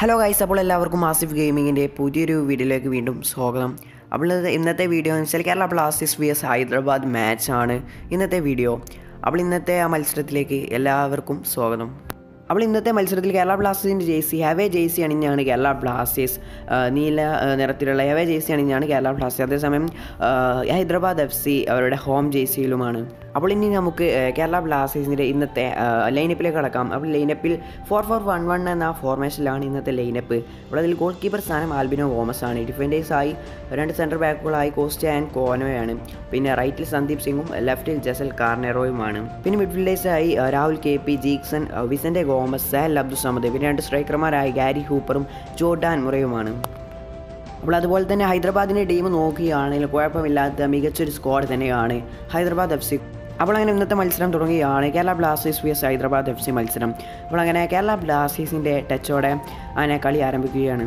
hello guys അപ്പോൾ എല്ലാവർക്കും ആസിഫ് ഗെയിമിങ്ങിൻ്റെ പുതിയൊരു വീഡിയോയിലേക്ക് വീണ്ടും സ്വാഗതം അപ്പോൾ ഇത് ഇന്നത്തെ വീഡിയോ എന്ന് വെച്ചാൽ Kerala Blasters V S Hyderabad മാച്ചാണ് ഇന്നത്തെ വീഡിയോ അപ്പോൾ ഇന്നത്തെ ആ മത്സരത്തിലേക്ക് എല്ലാവർക്കും സ്വാഗതം അപ്പോൾ ഇന്നത്തെ മത്സരത്തിൽ കേരള ബ്ലാസ്റ്റേഴ്സിൻ്റെ ജേഴ്സി ഹവേ ജേഴ്സി അണിഞ്ഞാണ് കേരള ബ്ലാസ്റ്റേഴ്സ് ആ, നീല ആ, നിറത്തിലുള്ള ഹവേ ജേഴ്സി അണിഞ്ഞാണ് കേരള ബ്ലാസ്റ്റേഴ്സ് അതേസമയം ആ, ഹൈദരാബാദ് എഫ് സി അവരുടെ ഹോം ജേഴ്സിയിലുമാണ് അപ്പോൾ ഇനി നമുക്ക് ആ, കേരള ബ്ലാസ്റ്റേഴ്സിൻ്റെ ഇന്നത്തെ ലൈനപ്പിലേക്ക് കടക്കാം അപ്പോൾ ലൈനപ്പിൽ ഫോർ ഫോർ വൺ വൺ എന്ന ഫോർമേഷനിലാണ് ഇന്നത്തെ ലൈനപ്പ് അപ്പോൾ അതിൽ ഗോൾ കീപ്പർ സ്ഥാനം ആൽബിനോ ഗോമസ് ആണ് ഡിഫൻഡേഴ്സായി രണ്ട് സെൻറ്റർ ബാക്കുകളായി കോസ്റ്റ ആൻഡ് കോനോയാണ് പിന്നെ റൈറ്റിൽ സന്ദീപ് സിംഗും ലെഫ്റ്റിൽ ജസൽ കാർനെറോയുമാണ് പിന്നെ മിഡ്ഫീൽഡേഴ്സായി ആ, രാഹുൽ കെ പി ജീക്സൺ ആ, വിസന്റെ ഗോമസ് സാൽ അബ്ദുൾ സമദ് പിന്നെ രണ്ട് സ്ട്രൈക്കർമാരായി ഗാരി ഹൂപ്പറും ജോർഡാൻ മുറയുമാണ് അപ്പോൾ അതുപോലെ തന്നെ ഹൈദരാബാദിൻ്റെ ടീം നോക്കുകയാണെങ്കിൽ കുഴപ്പമില്ലാത്ത മികച്ചൊരു സ്ക്വാഡ് തന്നെയാണ് ഹൈദരാബാദ് എഫ് സി അപ്പോൾ അങ്ങനെ ഇന്നത്തെ മത്സരം തുടങ്ങുകയാണ് Kerala Blasters V S Hyderabad F C മത്സരം അപ്പോൾ അങ്ങനെ കേരള ബ്ലാസ്റ്റേഴ്സിൻ്റെ ടച്ചോടെ അങ്ങനെ കളി ആരംഭിക്കുകയാണ്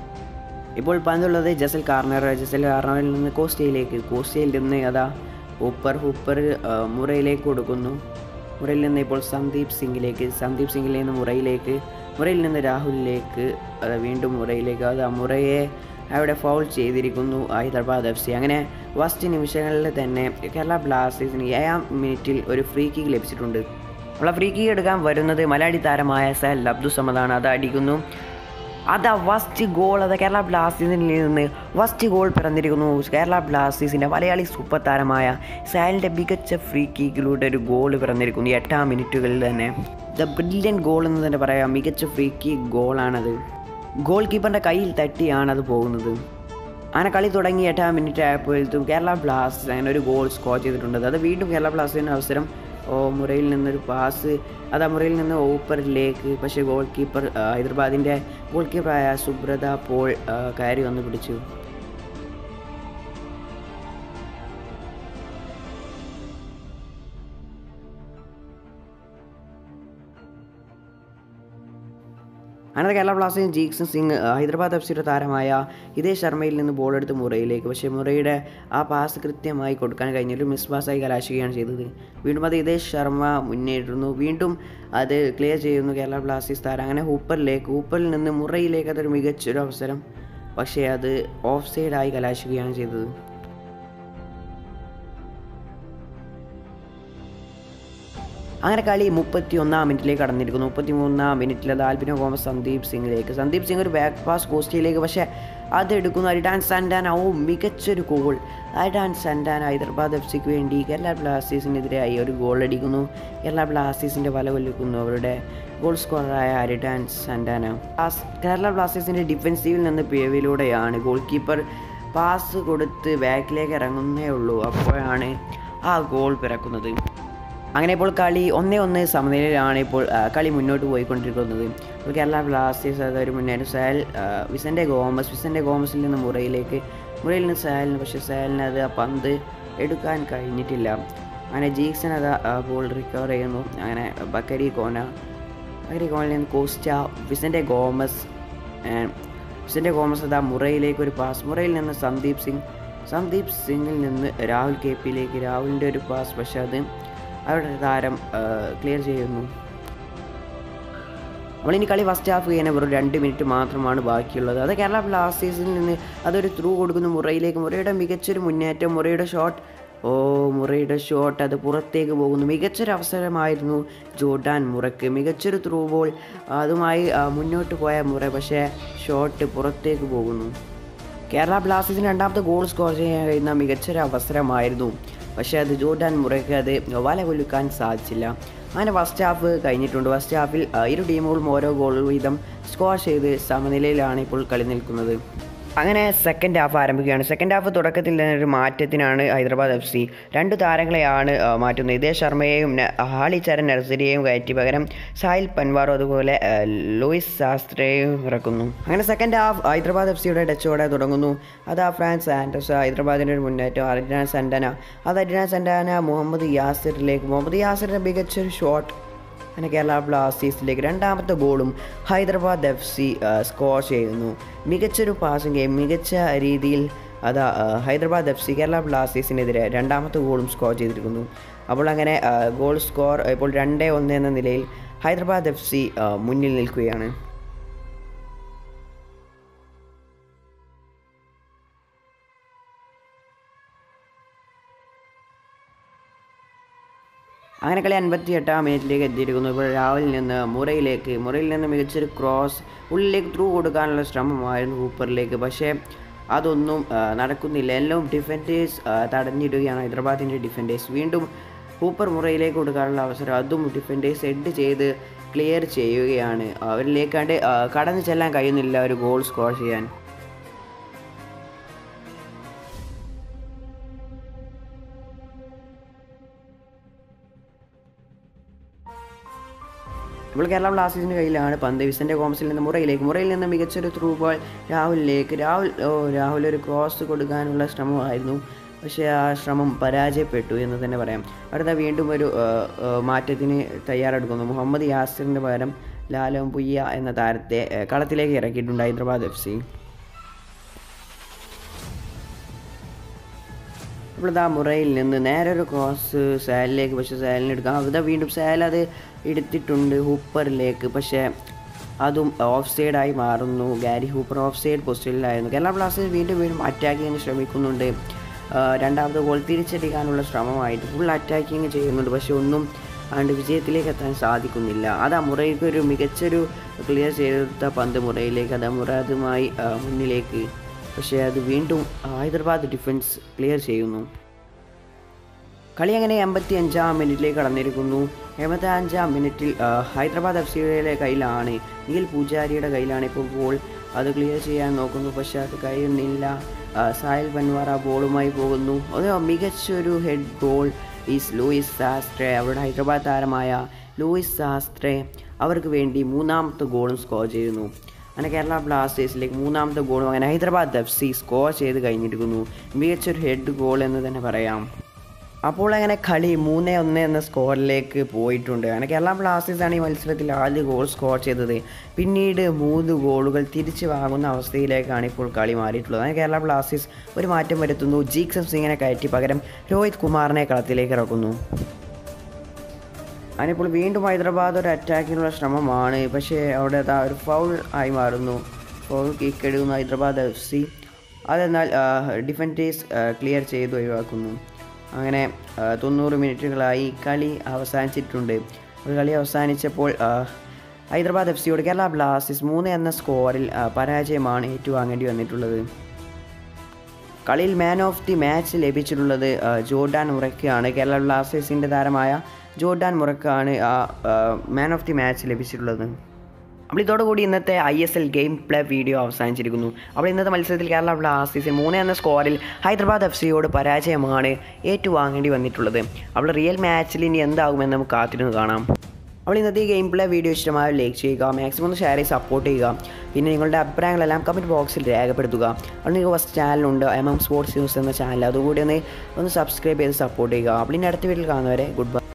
ഇപ്പോൾ പന്തുള്ളത് ജസൽ കാർണർ ജസൽ കാർണറിൽ നിന്ന് കോസ്റ്റയിലേക്ക് കോസ്റ്റയിൽ നിന്ന് അതാ ഹൂപ്പർ ഹൂപ്പർ ആ, മുറയിലേക്ക് കൊടുക്കുന്നു മുറയിൽ നിന്ന് ഇപ്പോൾ സന്ദീപ് സിംഗിലേക്ക് സന്ദീപ് സിംഗിൽ നിന്ന് മുറയിലേക്ക് മുറയിൽ നിന്ന് രാഹുലിലേക്ക് അത് വീണ്ടും മുറയിലേക്ക് അത് മുറയെ അവിടെ ഫൗൾ ചെയ്തിരിക്കുന്നു ഹൈദരാബാദ് എഫ് സി അങ്ങനെ ഫസ്റ്റ് നിമിഷങ്ങളിൽ തന്നെ കേരള ബ്ലാസ്റ്റേഴ്സിന് ഏഴാം മിനിറ്റിൽ ഒരു ഫ്രീ കിക്ക് ലഭിച്ചിട്ടുണ്ട് അപ്പോൾ ആ ഫ്രീ കിക്ക് എടുക്കാൻ വരുന്നത് മലയാളി താരമായ സൽ അബ്ദുൾ സമദാണ് അത് അടിക്കുന്നു അതാ ഫസ്റ്റ് ഗോൾ അത് കേരള ബ്ലാസ്റ്റേഴ്സിൽ നിന്ന് ഫസ്റ്റ് ഗോൾ പിറന്നിരിക്കുന്നു കേരള ബ്ലാസ്റ്റേഴ്സിൻ്റെ മലയാളി സൂപ്പർ താരമായ സാലിൻ്റെ മികച്ച ഫ്രീ കിക്കിലൂടെ ഒരു ഗോൾ പിറന്നിരിക്കുന്നു ഈ എട്ടാം മിനിറ്റുകളിൽ തന്നെ ദ ബ്രില്യൻ ഗോൾ എന്ന് തന്നെ പറയാം മികച്ച ഫ്രീ കിക്ക് ഗോളാണത് ഗോൾ കീപ്പറിൻ്റെ കയ്യിൽ തട്ടിയാണ് അത് പോകുന്നത് അങ്ങനെ കളി തുടങ്ങി എട്ടാം മിനിറ്റ് ആയപ്പോഴത്തും കേരള ബ്ലാസ്റ്റേഴ്സ് അങ്ങനെ ഒരു ഗോൾ സ്കോർ ചെയ്തിട്ടുണ്ട് അത് വീണ്ടും കേരള ബ്ലാസ്റ്റേഴ്സിന് അവസരം ഓ മുറയിൽ നിന്നൊരു പാസ് അത് ആ മുറയിൽ നിന്ന് ഓപ്പറിലേക്ക് പക്ഷേ ഗോൾ കീപ്പർ ആ, ഹൈദരാബാദിൻ്റെ ഗോൾ കീപ്പറായ സുബ്രത പോൾ ആ, കയറി വന്ന് പിടിച്ചു അങ്ങനെ കേരള ബ്ലാസ്റ്റേഴ്സ് ജീക്സൺ സിംഗ് ആ, ഹൈദരാബാദ് എഫ് സിയുടെ താരമായ ഇതേ ശർമ്മയിൽ നിന്ന് ബോൾ എടുത്ത് മുറയിലേക്ക് പക്ഷേ മുറയുടെ ആ പാസ് കൃത്യമായി കൊടുക്കാൻ കഴിഞ്ഞൊരു മിസ് പാസ്സായി കലാശിക്കുകയാണ് ചെയ്തത് വീണ്ടും അത് ഇതേ ശർമ്മ മുന്നേറുന്നു വീണ്ടും അത് ക്ലിയർ ചെയ്യുന്നു കേരള ബ്ലാസ്റ്റേഴ്സ് താരം അങ്ങനെ ഹൂപ്പറിലേക്ക് ഹൂപ്പറിൽ നിന്ന് മുറയിലേക്ക് അതൊരു മികച്ചൊരു അവസരം പക്ഷേ അത് ഓഫ് സൈഡായി കലാശിക്കുകയാണ് ചെയ്തത് അങ്ങനെ കളി മുപ്പത്തി ഒന്നാം മിനിറ്റിലേക്ക് കടന്നിരിക്കുന്നു മുപ്പത്തി മൂന്നാം മിനിറ്റിൽ അത് ആൽബിനോ ഗോമസ് സന്ദീപ് സിംഗിലേക്ക് സന്ദീപ് സിംഗ് ഒരു ബാക്ക് പാസ് കോസ്റ്റിലേക്ക് പക്ഷേ അത് എടുക്കുന്നു അരിഡാൻ സൻഡാന ഓ മികച്ചൊരു goal Aridane Santana Hyderabad F സിക്ക് വേണ്ടി കേരള ബ്ലാസ്റ്റേഴ്സിനെതിരായി ഒരു ഗോൾ അടിക്കുന്നു കേരള ബ്ലാസ്റ്റേഴ്സിൻ്റെ വല കൊല്ലിക്കുന്നു അവരുടെ ഗോൾ സ്കോററായ അരിഡാൻ സൻഡാന പാസ് കേരള ബ്ലാസ്റ്റേഴ്സിൻ്റെ ഡിഫൻസീവിൽ നിന്ന് പിഴവിലൂടെയാണ് ഗോൾ കീപ്പർ പാസ് കൊടുത്ത് ബാക്കിലേക്ക് ഇറങ്ങുന്നേ ഉള്ളൂ അപ്പോഴാണ് ആ ഗോൾ പിറക്കുന്നത് അങ്ങനെ ഇപ്പോൾ കളി ഒന്നേ ഒന്ന് സമനിലയിലാണ് ഇപ്പോൾ ആ, കളി മുന്നോട്ട് പോയിക്കൊണ്ടിരിക്കുന്നത് ഇപ്പോൾ കേരള ബ്ലാസ്റ്റേഴ്സ് അതൊരു മുന്നേറ്റം സാൽ ആ, വിസൻ്റെ ഗോമസ് വിസൻ്റെ ഗോമസിൽ നിന്ന് മുറയിലേക്ക് മുറയിൽ നിന്ന് സാലിന് പക്ഷേ സാലിന് അത് ആ പന്ത് എടുക്കാൻ കഴിഞ്ഞിട്ടില്ല അങ്ങനെ ജീക്സൺ അത് ആ ബോൾ റിക്കവർ ചെയ്യുന്നു അങ്ങനെ ബക്കരി കോന ബക്കരി കോനിൽ നിന്ന് കോസ്റ്റ വിസൻ്റെ ഗോമസ് ആ, വിസൻ്റെ ഗോമസ് അതാ മുറയിലേക്ക് ഒരു പാസ് മുറയിൽ നിന്ന് സന്ദീപ് സിംഗ് സന്ദീപ് സിംഗിൽ നിന്ന് രാഹുൽ കെ പിയിലേക്ക് രാഹുലിൻ്റെ ഒരു പാസ് പക്ഷേ അത് അവരുടെ താരം ക്ലിയർ ചെയ്യുന്നു നമ്മളിനി കളി ഫസ്റ്റ് ഹാഫ് കഴിഞ്ഞ വെറും രണ്ട് മിനിറ്റ് മാത്രമാണ് ബാക്കിയുള്ളത് അത് കേരള ബ്ലാസ്റ്റേഴ്സിൽ നിന്ന് അതൊരു ത്രൂ കൊടുക്കുന്നു മുറയിലേക്ക് മുറയുടെ മികച്ചൊരു മുന്നേറ്റം മുറയുടെ ഷോട്ട് ഓ മുറയുടെ ഷോട്ട് അത് പുറത്തേക്ക് പോകുന്നു മികച്ചൊരു അവസരമായിരുന്നു ജോർഡാൻ മുറയ്ക്ക് മികച്ചൊരു ത്രൂ ബോൾ അതുമായി ആ, മുന്നോട്ട് പോയ മുറ പക്ഷേ ഷോട്ട് പുറത്തേക്ക് പോകുന്നു കേരള ബ്ലാസ്റ്റേഴ്സിന് രണ്ടാമത്തെ ഗോൾ സ്കോർ ചെയ്യാൻ കഴിയുന്ന മികച്ചൊരു അവസരമായിരുന്നു പക്ഷേ അത് ജോർഡാൻ മുറയ്ക്ക് അത് വല കൊല്ലുക്കാൻ സാധിച്ചില്ല അങ്ങനെ ഫസ്റ്റ് ഹാഫ് കഴിഞ്ഞിട്ടുണ്ട് ഫസ്റ്റ് ഹാഫിൽ ആ, ഇരു ടീമുകളും ഓരോ ഗോൾ വീതം സ്കോർ ചെയ്ത് സമനിലയിലാണ് ഇപ്പോൾ കളി നിൽക്കുന്നത് അങ്ങനെ സെക്കൻഡ് ഹാഫ് ആരംഭിക്കുകയാണ് സെക്കൻഡ് ഹാഫ് തുടക്കത്തിൽ തന്നെ ഒരു മാറ്റത്തിനാണ് ഹൈദരാബാദ് എഫ് സി രണ്ട് താരങ്ങളെയാണ് ആ, മാറ്റുന്നത് ഇതേ ശർമ്മയെയും ന- ഹാളി ചരൺ നർസരിയെയും കയറ്റി പകരം സാഹിൽ പൻവാറും അതുപോലെ ആ, ലൂയിസ് ശാസ്ത്രയെയും ഇറക്കുന്നു അങ്ങനെ സെക്കൻഡ് ഹാഫ് ഹൈദരാബാദ് എഫ് സിയുടെ ടച്ചോടെ തുടങ്ങുന്നു അതാ ഫ്രാൻസ് ആൻഡ്രസ് ഹൈദരാബാദിൻ്റെ ഒരു മുന്നേറ്റം അരിനാൻ സൻഡന അത് അരിനാൻ സൻഡന മുഹമ്മദ് യാസിറിലേക്ക് മുഹമ്മദ് യാസിറിൻ്റെ മികച്ചൊരു ഷോട്ട് അങ്ങനെ കേരള ബ്ലാസ്റ്റേഴ്സിലേക്ക് രണ്ടാമത്തെ ഗോളും ഹൈദരാബാദ് എഫ് സി സ്കോർ ചെയ്യുന്നു മികച്ചൊരു പാസിംഗ് ഗെയിം മികച്ച രീതിയിൽ അതാ ആ, ഹൈദരാബാദ് എഫ് സി കേരള ബ്ലാസ്റ്റേഴ്സിനെതിരെ രണ്ടാമത്തെ ഗോളും സ്കോർ ചെയ്തിരിക്കുന്നു അപ്പോൾ അങ്ങനെ ആ, ഗോൾ സ്കോർ ഇപ്പോൾ രണ്ടേ ഒന്ന് എന്ന നിലയിൽ ഹൈദരാബാദ് എഫ് സി മുന്നിൽ നിൽക്കുകയാണ് അങ്ങനെ കളി അൻപത്തി എട്ടാം മിനിറ്റിലേക്ക് എത്തിയിരിക്കുന്നു ഇപ്പോൾ രാവിലെ നിന്ന് മുറയിലേക്ക് മുറയിൽ നിന്ന് മികച്ചൊരു ക്രോസ് ഉള്ളിലേക്ക് ത്രൂ കൊടുക്കാനുള്ള ശ്രമമായിരുന്നു ഹൂപ്പറിലേക്ക് പക്ഷേ അതൊന്നും ആ, നടക്കുന്നില്ല എല്ലാം ഡിഫൻഡേഴ്സ് തടഞ്ഞിടുകയാണ് ഹൈദരാബാദിൻ്റെ ഡിഫൻഡേഴ്സ് വീണ്ടും ഹൂപ്പർ മുറയിലേക്ക് കൊടുക്കാനുള്ള അവസരം അതും ഡിഫൻഡേഴ്സ് ഹെഡ് ചെയ്ത് ക്ലിയർ ചെയ്യുകയാണ് അവരിലേക്കാണ്ട് ആ, കടന്നു ചെല്ലാൻ കഴിയുന്നില്ല ഒരു ഗോൾ സ്കോർ ചെയ്യാൻ ഇപ്പോൾ കേരള ബ്ലാസ്റ്റേഴ്സിൻ്റെ കയ്യിലാണ് പന്ത് വിസൻ്റെ കോമസിൽ നിന്ന് മുറയിലേക്ക് മുറയിൽ നിന്ന് മികച്ചൊരു ത്രൂ ബോൾ രാഹുലിലേക്ക് രാഹുൽ ഓ രാഹുൽ ഒരു ക്രോസ് കൊടുക്കാനുള്ള ശ്രമമായിരുന്നു പക്ഷേ ആ ശ്രമം പരാജയപ്പെട്ടു എന്ന് തന്നെ പറയാം അടുത്ത വീണ്ടും ഒരു ആ, ആ, മാറ്റത്തിന് തയ്യാറെടുക്കുന്നു മുഹമ്മദ് യാസിറിന് പകരം ലാലം പുയ്യ എന്ന താരത്തെ ആ, കളത്തിലേക്ക് ഇറക്കിയിട്ടുണ്ട് ഹൈദരാബാദ് എഫ് സി ഇപ്പോഴത്തെ മുറയിൽ നിന്ന് നേരെ ഒരു ക്രോസ് സാലിലേക്ക് പക്ഷേ സാലിന് എടുക്കാം അവിടെ വീണ്ടും സാൽ അത് എടുത്തിട്ടുണ്ട് ഹൂപ്പറിലേക്ക് പക്ഷേ അതും ഓഫ് സൈഡായി മാറുന്നു ഗാരി ഹൂപ്പർ ഓഫ് സൈഡ് പൊസിഷനിലായിരുന്നു കേരള ബ്ലാസ്റ്റേഴ്സ് വീണ്ടും വീണ്ടും അറ്റാക്കിങ് ശ്രമിക്കുന്നുണ്ട് ആ, രണ്ടാമത് ഗോൾ തിരിച്ചടിക്കാനുള്ള ശ്രമമായിട്ട് ഫുൾ അറ്റാക്കിങ് ചെയ്യുന്നുണ്ട് പക്ഷെ ഒന്നും അതുകൊണ്ട് വിജയത്തിലേക്ക് എത്താൻ സാധിക്കുന്നില്ല അത് ആ മുറയ്ക്ക് ഒരു മികച്ചൊരു ക്ലിയർ ചെയ്തെടുത്ത പന്ത് മുറയിലേക്ക് അത് ആ മുറ അതുമായി ആ, മുന്നിലേക്ക് പക്ഷേ അത് വീണ്ടും ഹൈദരാബാദ് ഡിഫൻസ് ക്ലിയർ ചെയ്യുന്നു കളി അങ്ങനെ എൺപത്തി അഞ്ചാം മിനിറ്റിലേക്ക് കടന്നിരിക്കുന്നു എൺപത്തി അഞ്ചാം മിനിറ്റിൽ ആ, ഹൈദരാബാദ് എഫ് സിയുടെ കയ്യിലാണ് നീൽ പൂജാരിയുടെ കയ്യിലാണ് ഇപ്പോൾ ബോൾ അത് ക്ലിയർ ചെയ്യാൻ നോക്കുന്നു പക്ഷെ അത് കഴിയുന്നില്ല ആ, സാഹിൽ പൻവാർ ആ ബോളുമായി പോകുന്നു അത് മികച്ചൊരു ഹെഡ് ഗോൾ ഈസ് ലൂയിസ് സാസ്ട്രെ അവരുടെ ഹൈദരാബാദ് താരമായ ലൂയിസ് സാസ്ട്രെ അവർക്ക് വേണ്ടി മൂന്നാമത്തെ ഗോളും സ്കോർ ചെയ്യുന്നു അങ്ങനെ കേരള ബ്ലാസ്റ്റേഴ്സിലേക്ക് മൂന്നാമത്തെ ഗോളും അങ്ങനെ ഹൈദരാബാദ് എഫ് സി സ്കോർ ചെയ്ത് കഴിഞ്ഞിരിക്കുന്നു മികച്ചൊരു ഹെഡ് ഗോൾ എന്ന് തന്നെ പറയാം അപ്പോൾ അങ്ങനെ കളി മൂന്ന് ഒന്ന് എന്ന സ്കോറിലേക്ക് പോയിട്ടുണ്ട് അങ്ങനെ കേരള ബ്ലാസ്റ്റേഴ്സ് ആണ് ഈ മത്സരത്തിൽ ആദ്യ ഗോൾ സ്കോർ ചെയ്തത് പിന്നീട് മൂന്ന് ഗോളുകൾ തിരിച്ചു വാങ്ങുന്ന അവസ്ഥയിലേക്കാണ് ഇപ്പോൾ കളി മാറിയിട്ടുള്ളത് അങ്ങനെ കേരള ബ്ലാസ്റ്റേഴ്സ് ഒരു മാറ്റം വരുത്തുന്നു ജീക്സം സിംഗിനെ കയറ്റി പകരം രോഹിത് കുമാറിനെ കളത്തിലേക്ക് ഇറക്കുന്നു അതിനിപ്പോൾ വീണ്ടും ഹൈദരാബാദ് ഒരു അറ്റാക്കിനുള്ള ശ്രമമാണ് പക്ഷേ അവിടെ ദാ ഒരു ഫൗൾ ആയി മാറുന്നു ഫൗൾ കിക്ക് എടുക്കുന്ന ഹൈദരാബാദ് എഫ് സി അതെന്നാൽ ഡിഫൻഡേഴ്സ് ക്ലിയർ ചെയ്ത് ഒഴിവാക്കുന്നു അങ്ങനെ ആ, തൊണ്ണൂറ് മിനിറ്റുകളായി കളി അവസാനിച്ചിട്ടുണ്ട് ഒരു കളി അവസാനിച്ചപ്പോൾ ആ, ഹൈദരാബാദ് എഫ് സിയോട് കേരള ബ്ലാസ്റ്റേഴ്സ് മൂന്ന് എന്ന സ്കോറിൽ ആ, പരാജയമാണ് ഏറ്റുവാങ്ങേണ്ടി വന്നിട്ടുള്ളത് കളിയിൽ മാൻ ഓഫ് ദി മാച്ച് ലഭിച്ചിട്ടുള്ളത് ആ, ജോർഡാൻ മുറയ്ക്കാണ് കേരള ബ്ലാസ്റ്റേഴ്സിൻ്റെ താരമായ ജോർഡാൻ മുറയ്ക്കാണ് ആ മാൻ ഓഫ് ദി മാച്ച് ലഭിച്ചിട്ടുള്ളത് അപ്പോൾ ഇതോടുകൂടി ഇന്നത്തെ I S L game play video അവസാനിച്ചിരിക്കുന്നു അപ്പോൾ ഇന്നത്തെ മത്സരത്തിൽ കേരള ബ്ലാസ്റ്റേഴ്സ് മൂന്ന് എന്ന സ്കോറിൽ ഹൈദരാബാദ് എഫ് സിയോട് പരാജയമാണ് ഏറ്റുവാങ്ങേണ്ടി വന്നിട്ടുള്ളത് അപ്പോൾ റിയൽ മാച്ചിൽ ഇനി എന്താകുമെന്ന് നമുക്ക് കാത്തിരുന്ന് കാണാം അപ്പോൾ ഇന്നത്തെ ഈ ഗെയിം പ്ലേ വീഡിയോ ഇഷ്ടമായ ലൈക്ക് ചെയ്യുക മാക്സിമം ഒന്ന് ഷെയർ ചെയ്ത് സപ്പോർട്ട് ചെയ്യുക പിന്നെ നിങ്ങളുടെ അഭിപ്രായങ്ങളെല്ലാം കമൻറ്റ് ബോക്സിൽ രേഖപ്പെടുത്തുക അപ്പോൾ നിങ്ങൾക്ക് ഫസ്റ്റ് ചാനലുണ്ട് എം എം സ്പോർട്സ് ന്യൂസ് എന്ന ചാനൽ അതുകൂടി ഒന്ന് ഒന്ന് സബ്സ്ക്രൈബ് ചെയ്ത് സപ്പോർട്ട് ചെയ്യുക അപ്പോൾ ഇനി അടുത്ത വീട്ടിൽ കാണുന്നവരെ ഗുഡ് ബൈ